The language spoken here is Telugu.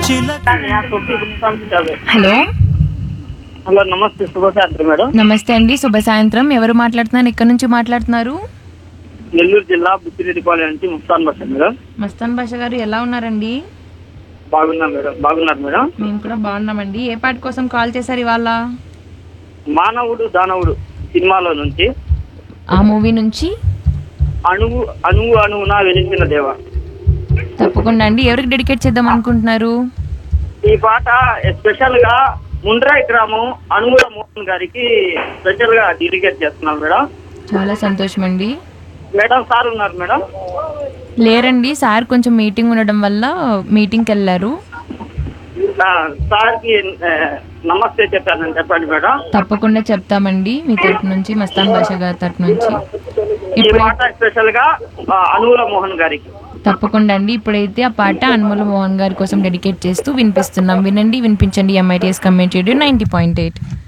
హలో హలో నమస్తే శుభసాయంత్రం మేడం నమస్తే అండి శుభ సాయంత్రం ఎవరు మాట్లాడుతున్నారు ఎక్కడి నుంచి మాట్లాడుతున్నారు నెల్లూరు జిల్లా బుచ్చిరెడ్డిపాలెం నుంచి ముస్తాన్ బస్ మేడం మస్తాన్ భాష గారు ఎలా ఉన్నారండి బాగున్నారు మేడం బాగున్నారు మేడం మేము కూడా బాగున్నామండి ఏ పాట కోసం కాల్ చేశారు ఇవాళ మానవుడు దానవుడు సినిమాలో నుంచి ఆ మూవీ నుంచి అణువు అణువు అణువున వెలిసిన దేవ తప్పకుండా అండి ఎవరికి డెడికేట్ చేద్దాం అనుకుంటున్నారు ఈ పాట స్పెషల్ గా ముండ్రాయి గ్రామం అణువుల మోహన్ గారికి స్పెషల్ గా డెడికేట్ చేస్తున్నాను మేడం చాలా సంతోషం అండి మేడం సార్ ఉన్నారు మేడం లేరండి సార్ కొంచెం మీటింగ్ ఉండడం వల్ల మీటింగ్కి వెళ్ళారు ఆ, సార్కి ఆ, నమస్తే చెప్పానని చెప్పండి మేడం తప్పకుండా చెప్తామండి మీ తరపు నుంచి మస్తాన్ భాష గారి తరపు నుంచి ఈ ఇప్పుడు పాట స్పెషల్ గా ఆ, అణువుల మోహన్ గారికి తప్పకుండా అండి ఇప్పుడైతే ఆ పాట అన్మోల్ మోహన్ గారి కోసం డెడికేట్ చేస్తూ వినిపిస్తున్నాం వినండి వినిపించండి MITS community ninety point eight